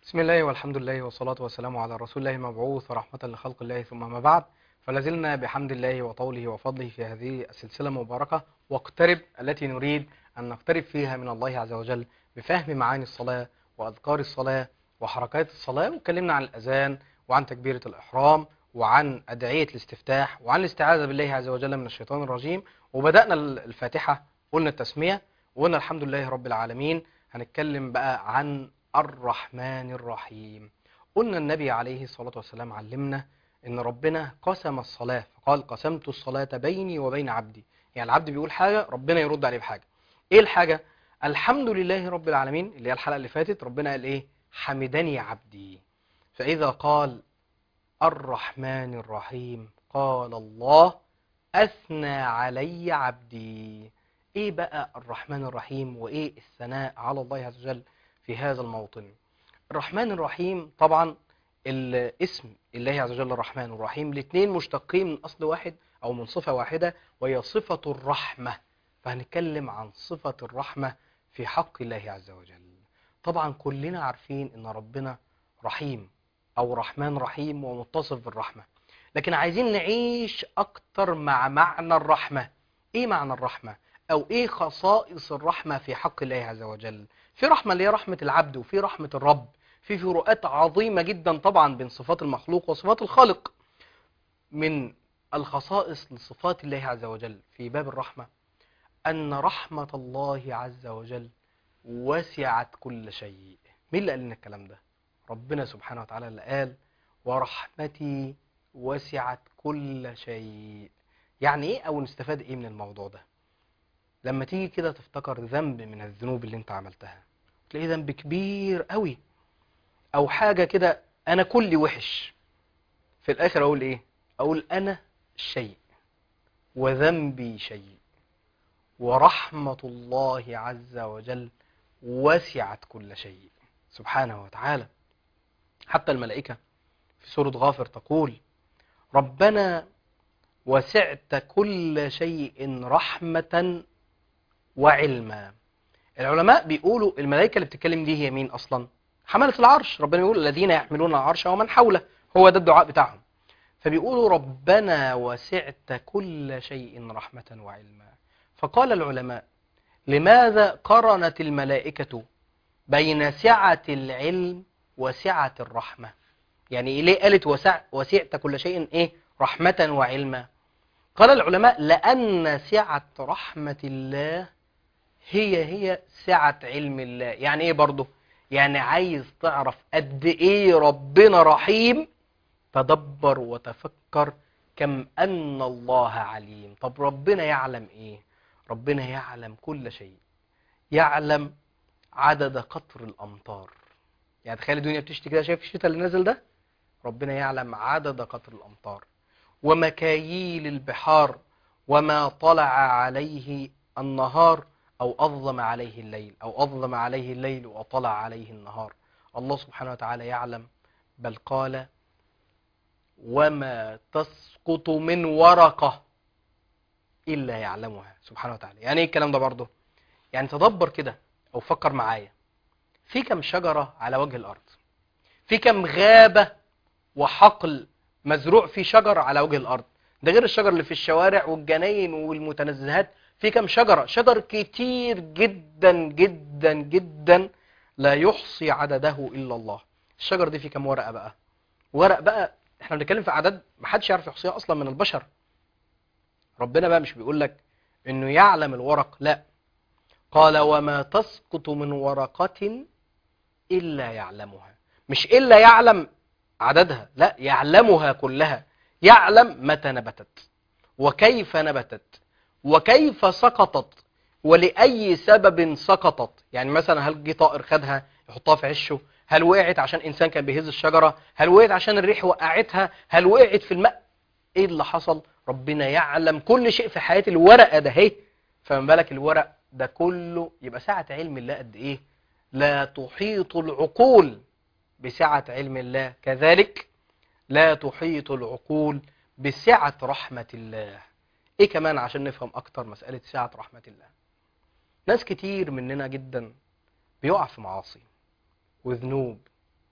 بسم الله والحمد لله والصلاة والسلام على رسول الله المبعوث ورحمة لخلق الله ثم ما بعد فلازلنا بحمد الله وطوله وفضله في هذه السلسلة المباركة واقترب التي نريد أن نقترب فيها من الله عز وجل بفهم معاني الصلاة وأذكار الصلاة وحركات الصلاة واتكلمنا عن الأذان وعن تكبيرة الإحرام وعن أدعية الاستفتاح وعن الاستعاذة بالله عز وجل من الشيطان الرجيم وبدأنا الفاتحة قلنا التسمية وقلنا الحمد لله رب العالمين هنتكلم بقى عن الرحمن الرحيم قلنا النبي عليه الصلاة والسلام علمنا ان ربنا قسم الصلاة فقال قسمت الصلاة بيني وبين عبدي يعني العبد بيقول حاجة ربنا يرد عليه بحاجة ايه الحاجة الحمد لله رب العالمين اللي هي الحلقة اللي فاتت ربنا قال ايه حمدني عبدي فاذا قال الرحمن الرحيم قال الله اثنى علي عبدي ايه بقى الرحمن الرحيم وايه الثناء على الله عز وجل في هذا الموطن الرحمن الرحيم طبعا الاسم الله عز وجل الرحمن الرحيم الاثنين مشتقين من اصل واحد او من صفة واحدة وهي صفة الرحمة فهنتكلم عن صفة الرحمة في حق الله عز وجل طبعا كلنا عارفين ان ربنا رحيم او رحمن رحيم ومتصف بالرحمة لكن عايزين نعيش اكتر مع معنى الرحمة ايه معنى الرحمة او ايه خصائص الرحمة في حق الله عز وجل في رحمة اللي هي رحمة العبد وفي رحمة الرب في فروقات عظيمة جدا طبعا بين صفات المخلوق وصفات الخالق من الخصائص لصفات الله عز وجل في باب الرحمة أن رحمة الله عز وجل وسعت كل شيء مين اللي قال لنا الكلام ده ربنا سبحانه وتعالى اللي قال ورحمتي وسعت كل شيء يعني ايه او نستفاد ايه من الموضوع ده لما تيجي كده تفتكر ذنب من الذنوب اللي انت عملتها تلاقيه ذنب كبير قوي او حاجة كده انا كلي وحش في الاخر اقول ايه اقول انا شيء وذنبي شيء ورحمة الله عز وجل وسعت كل شيء سبحانه وتعالى حتى الملائكة في سورة غافر تقول ربنا وسعت كل شيء رحمة وعلما العلماء بيقولوا الملائكة اللي بتتكلم دي هي مين أصلا حملة العرش ربنا بيقول الذين يحملون العرش ومن حوله هو ده الدعاء بتاعهم فبيقولوا ربنا وسعت كل شيء رحمة وعلما فقال العلماء لماذا قرنت الملائكة بين سعة العلم وسعة الرحمة يعني ليه قالت وسع وسعت كل شيء ايه رحمة وعلما قال العلماء لأن سعة رحمة الله هي هي سعة علم الله يعني ايه برضه يعني عايز تعرف قد ايه ربنا رحيم تدبر وتفكر كم أن الله عليم طب ربنا يعلم ايه ربنا يعلم كل شيء يعلم عدد قطر الأمطار يعني تخيل الدنيا بتشتي كده شايف الشتاء اللي نازل ده ربنا يعلم عدد قطر الأمطار ومكاييل البحار وما طلع عليه النهار أو أظلم عليه الليل أو أظلم عليه الليل وطلع عليه النهار الله سبحانه وتعالى يعلم بل قال وما تسقط من ورقة إلا يعلمها سبحانه وتعالى يعني ايه الكلام ده برضه يعني تدبر كده أو فكر معايا في كم شجرة على وجه الأرض في كم غابة وحقل مزروع فيه شجر على وجه الأرض ده غير الشجر اللي في الشوارع والجناين والمتنزهات في كم شجرة شجر كتير جدا جدا جدا لا يحصي عدده إلا الله الشجر دي في كم ورقة بقى ورق بقى احنا بنتكلم في عدد محدش يعرف يحصيها أصلا من البشر ربنا بقى مش بيقول لك انه يعلم الورق لا قال وما تسقط من ورقة إلا يعلمها مش إلا يعلم عددها لا يعلمها كلها يعلم متى نبتت وكيف نبتت وكيف سقطت ولأي سبب سقطت يعني مثلا هل جه طائر خدها يحطها في عشه هل وقعت عشان إنسان كان بيهز الشجرة هل وقعت عشان الريح وقعتها هل وقعت في الماء ايه اللي حصل ربنا يعلم كل شيء في حياة الورقة ده اهي فمن بالك الورق ده كله يبقى سعة علم الله قد ايه لا تحيط العقول بسعة علم الله كذلك لا تحيط العقول بسعة رحمة الله ايه كمان عشان نفهم اكتر مسألة سعة رحمة الله ناس كتير مننا جدا بيقع في معاصي وذنوب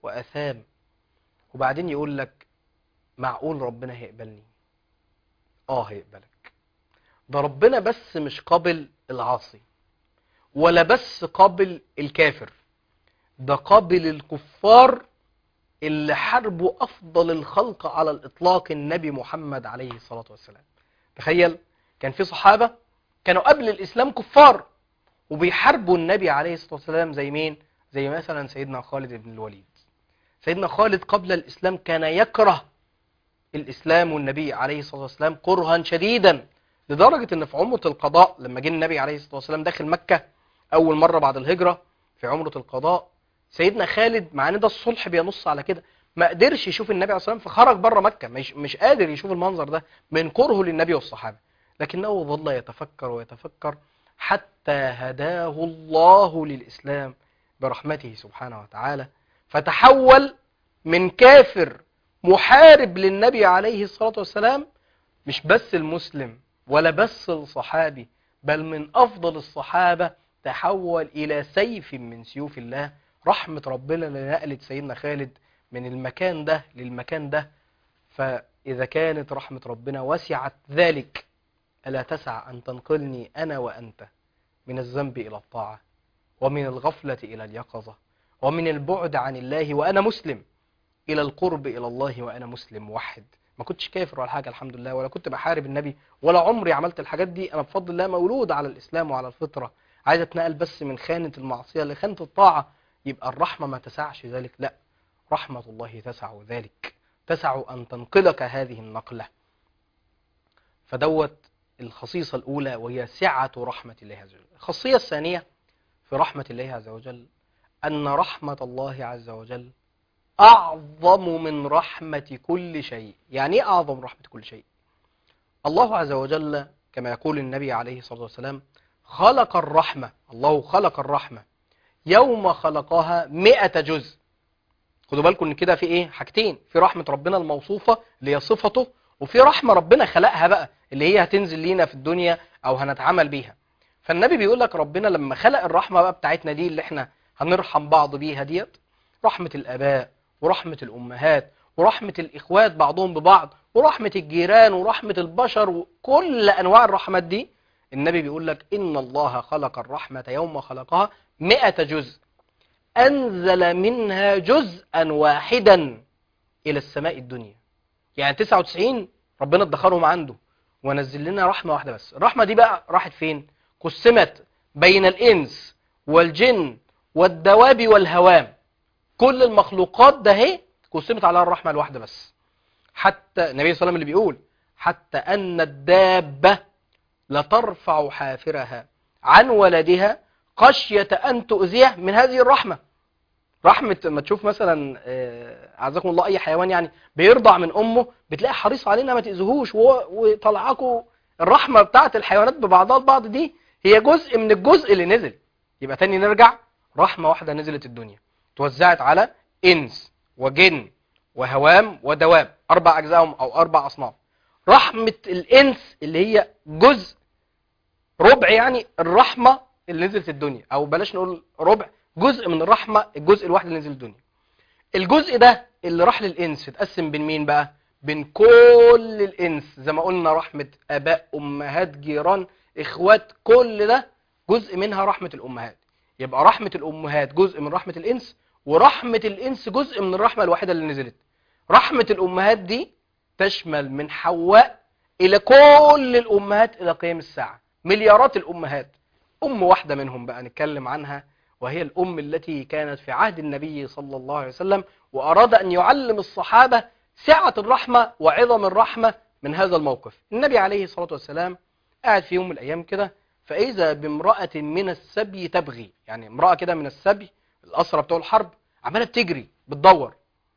وأثام وبعدين يقول لك معقول ربنا هيقبلني اه هيقبلك ده ربنا بس مش قابل العاصي ولا بس قابل الكافر ده قابل الكفار اللي حاربوا أفضل الخلق على الإطلاق النبي محمد عليه الصلاة والسلام تخيل كان في صحابة كانوا قبل الإسلام كفار وبيحاربوا النبي عليه الصلاة والسلام زي مين؟ زي مثلا سيدنا خالد بن الوليد سيدنا خالد قبل الإسلام كان يكره الإسلام والنبي عليه الصلاة والسلام كرها شديدا لدرجة ان في عمرة القضاء لما جه النبي عليه الصلاة والسلام داخل مكة أول مرة بعد الهجرة في عمرة القضاء سيدنا خالد مع ان ده الصلح بينص على كده ما قدرش يشوف النبي عليه الصلاة والسلام فخرج بره مكة مش, مش قادر يشوف المنظر ده من كرهه للنبي والصحابة لكنه ظل يتفكر ويتفكر حتى هداه الله للإسلام برحمته سبحانه وتعالى فتحول من كافر محارب للنبي عليه الصلاة والسلام مش بس المسلم ولا بس الصحابي بل من أفضل الصحابة تحول إلى سيف من سيوف الله رحمة ربنا اللي نقلت سيدنا خالد من المكان ده للمكان ده فإذا كانت رحمة ربنا وسعت ذلك ألا تسع أن تنقلني أنا وأنت من الذنب إلى الطاعة ومن الغفلة إلى اليقظة ومن البعد عن الله وأنا مسلم إلى القرب إلى الله وأنا مسلم موحد ما كنتش كافر ولا حاجة الحمد لله ولا كنت بحارب النبي ولا عمري عملت الحاجات دي أنا بفضل الله مولود على الإسلام وعلى الفطرة عايز أتنقل بس من خانة المعصية لخانة الطاعة يبقى الرحمة ما تسعش ذلك لا رحمة الله تسع ذلك تسع أن تنقلك هذه النقلة فدوت الخصيصة الأولى وهي سعة رحمة الله عز وجل الخاصية الثانية في رحمة الله عز وجل أن رحمة الله عز وجل أعظم من رحمة كل شيء يعني إيه أعظم رحمة كل شيء الله عز وجل كما يقول النبي عليه الصلاة والسلام خلق الرحمة الله خلق الرحمة يوم خلقها مئة جزء خدوا بالكم ان كده في ايه حاجتين في رحمة ربنا الموصوفة اللي هي صفته وفي رحمة ربنا خلقها بقى اللي هي هتنزل لينا في الدنيا او هنتعامل بيها فالنبي بيقول لك ربنا لما خلق الرحمة بقى بتاعتنا دي اللي احنا هنرحم بعض بيها ديت رحمة الاباء ورحمة الامهات ورحمة الاخوات بعضهم ببعض ورحمة الجيران ورحمة البشر وكل انواع الرحمات دي النبي بيقول لك ان الله خلق الرحمة يوم خلقها مئة جزء أنزل منها جزءا واحدا إلى السماء الدنيا يعني 99 ربنا ادخرهم عنده ونزل لنا رحمة واحدة بس الرحمة دي بقى راحت فين قسمت بين الإنس والجن والدواب والهوام كل المخلوقات ده هي قسمت عليها الرحمة الواحدة بس حتى النبي صلى الله عليه وسلم اللي بيقول حتى أن الدابة لترفع حافرها عن ولدها خشية أن تؤذيه من هذه الرحمة رحمة ما تشوف مثلا أعزكم الله أي حيوان يعني بيرضع من أمه بتلاقي حريص علينا ما تأذيهوش وطلعكوا الرحمة بتاعت الحيوانات ببعضها البعض دي هي جزء من الجزء اللي نزل يبقى تاني نرجع رحمة واحدة نزلت الدنيا توزعت على إنس وجن وهوام ودواب أربع أجزائهم أو أربع أصناف رحمة الإنس اللي هي جزء ربع يعني الرحمة اللي نزلت الدنيا او بلاش نقول ربع جزء من الرحمة الجزء الواحد اللي نزل الدنيا الجزء ده اللي راح للإنس اتقسم بين مين بقى بين كل الإنس زي ما قلنا رحمة آباء أمهات جيران إخوات كل ده جزء منها رحمة الأمهات يبقى رحمة الأمهات جزء من رحمة الإنس ورحمة الإنس جزء من الرحمة الواحدة اللي نزلت رحمة الأمهات دي تشمل من حواء إلى كل الأمهات إلى قيام الساعة مليارات الأمهات أم واحدة منهم بقى نتكلم عنها وهي الأم التي كانت في عهد النبي صلى الله عليه وسلم وأراد أن يعلم الصحابة سعة الرحمة وعظم الرحمة من هذا الموقف النبي عليه الصلاة والسلام قاعد في يوم من الأيام كده فإذا بامرأة من السبي تبغي يعني امرأة كده من السبي الأسرة بتوع الحرب عمالة بتجري بتدور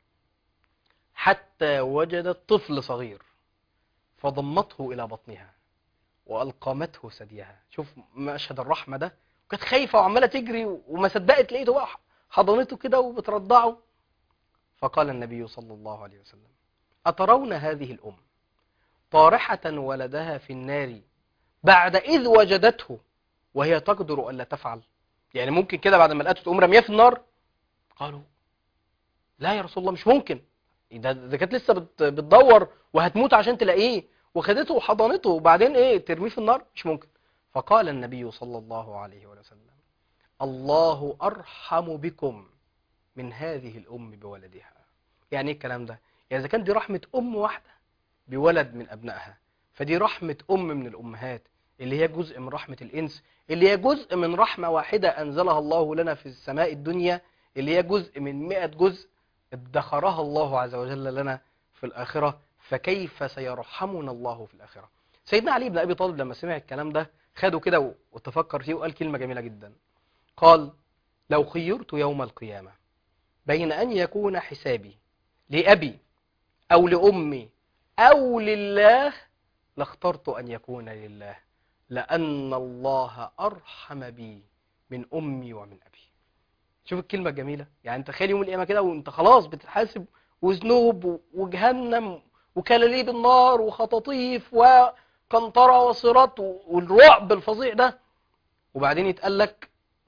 حتى وجدت طفل صغير فضمته إلى بطنها والقمته ثديها شوف مشهد الرحمه ده كانت خايفه وعماله تجري وما صدقت لقيته بقى حضنته كده وبترضعه فقال النبي صلى الله عليه وسلم اترون هذه الام طارحه ولدها في النار بعد اذ وجدته وهي تقدر الا تفعل يعني ممكن كده بعد ما لقته تقوم رميه في النار قالوا لا يا رسول الله مش ممكن ده ده كانت لسه بت- بتدور وهتموت عشان تلاقيه وخدته وحضنته وبعدين ايه ترميه في النار مش ممكن فقال النبي صلى الله عليه وسلم الله ارحم بكم من هذه الام بولدها يعني ايه الكلام ده يعني اذا كان دي رحمه ام واحده بولد من ابنائها فدي رحمه ام من الامهات اللي هي جزء من رحمه الانس اللي هي جزء من رحمه واحده انزلها الله لنا في السماء الدنيا اللي هي جزء من 100 جزء ادخرها الله عز وجل لنا في الآخرة فكيف سيرحمنا الله في الآخرة سيدنا علي بن أبي طالب لما سمع الكلام ده خده كده و- وتفكر فيه وقال كلمة جميلة جدا قال لو خيرت يوم القيامة بين أن يكون حسابي لأبي أو لأمي أو لله لاخترت أن يكون لله لأن الله أرحم بي من أمي ومن أبي شوف الكلمة الجميلة يعني انت تخيل يوم القيامة كده وانت خلاص بتتحاسب وذنوب و- وجهنم وكلاليب النار وخطاطيف وقنطرة وصراط و- والرعب الفظيع ده وبعدين يتقال لك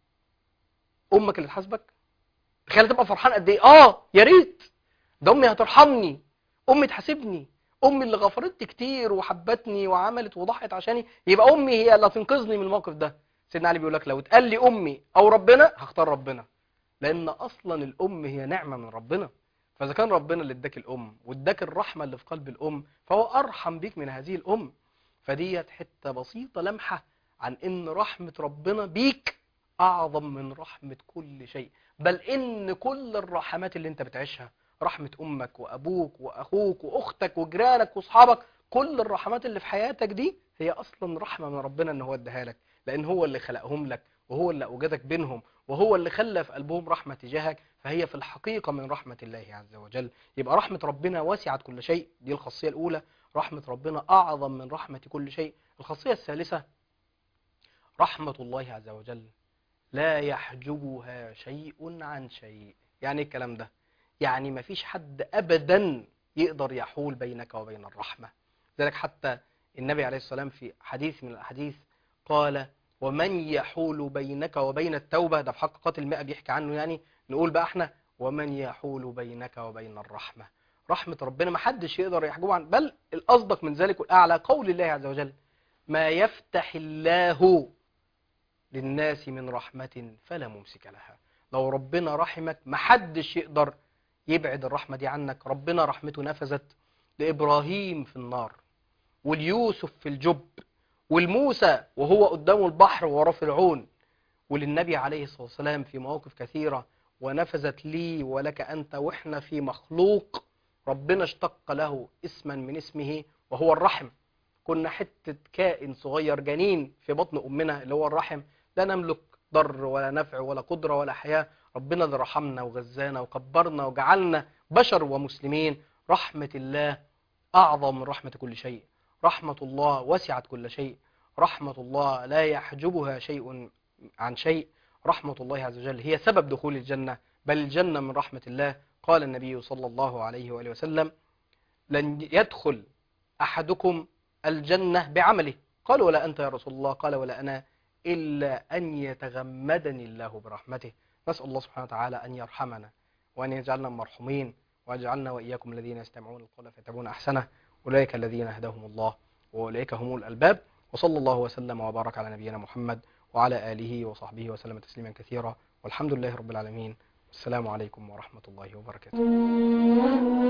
امك اللي تحاسبك تخيل تبقى فرحان قد ايه اه يا ريت ده امي هترحمني امي تحاسبني امي اللي غفرت لي كتير وحبتني وعملت وضحت عشاني يبقى امي هي اللي هتنقذني من الموقف ده سيدنا علي بيقول لك لو اتقال لي امي او ربنا هختار ربنا لان اصلا الام هي نعمه من ربنا فاذا كان ربنا اللي اداك الام واداك الرحمه اللي في قلب الام فهو ارحم بيك من هذه الام فديت حته بسيطه لمحه عن ان رحمه ربنا بيك اعظم من رحمه كل شيء بل ان كل الرحمات اللي انت بتعيشها رحمه امك وابوك واخوك واختك وجيرانك واصحابك كل الرحمات اللي في حياتك دي هي اصلا رحمه من ربنا ان هو اداها لك لان هو اللي خلقهم لك وهو اللي اوجدك بينهم وهو اللي خلى في قلبهم رحمة تجاهك فهي في الحقيقة من رحمة الله عز وجل يبقى رحمة ربنا وسعت كل شيء دي الخاصية الأولى رحمة ربنا أعظم من رحمة كل شيء الخاصية الثالثة رحمة الله عز وجل لا يحجبها شيء عن شيء يعني إيه الكلام ده يعني ما فيش حد أبدا يقدر يحول بينك وبين الرحمة ذلك حتى النبي عليه السلام في حديث من الأحاديث قال ومن يحول بينك وبين التوبة ده في حق قاتل المئة بيحكي عنه يعني نقول بقى احنا ومن يحول بينك وبين الرحمة رحمة ربنا ما حدش يقدر يحجبه عن بل الأصدق من ذلك والأعلى قول الله عز وجل ما يفتح الله للناس من رحمة فلا ممسك لها لو ربنا رحمك ما حدش يقدر يبعد الرحمة دي عنك ربنا رحمته نفذت لإبراهيم في النار واليوسف في الجب والموسى وهو قدامه البحر وراه فرعون وللنبي عليه الصلاة والسلام في مواقف كثيرة ونفذت لي ولك أنت وإحنا في مخلوق ربنا اشتق له اسما من اسمه وهو الرحم كنا حتة كائن صغير جنين في بطن أمنا اللي هو الرحم لا نملك ضر ولا نفع ولا قدرة ولا حياة ربنا اللي رحمنا وغزانا وكبرنا وجعلنا بشر ومسلمين رحمة الله أعظم من رحمة كل شيء رحمة الله وسعت كل شيء رحمة الله لا يحجبها شيء عن شيء رحمة الله عز وجل هي سبب دخول الجنة بل الجنة من رحمة الله قال النبي صلى الله عليه وآله وسلم لن يدخل أحدكم الجنة بعمله قال ولا أنت يا رسول الله قال ولا أنا إلا أن يتغمدني الله برحمته نسأل الله سبحانه وتعالى أن يرحمنا وأن يجعلنا مرحومين ويجعلنا وإياكم الذين يستمعون القول فيتبعون أحسنه أولئك الذين هداهم الله وأولئك هم الألباب وصلى الله وسلم وبارك على نبينا محمد وعلى آله وصحبه وسلم تسليما كثيرا والحمد لله رب العالمين السلام عليكم ورحمة الله وبركاته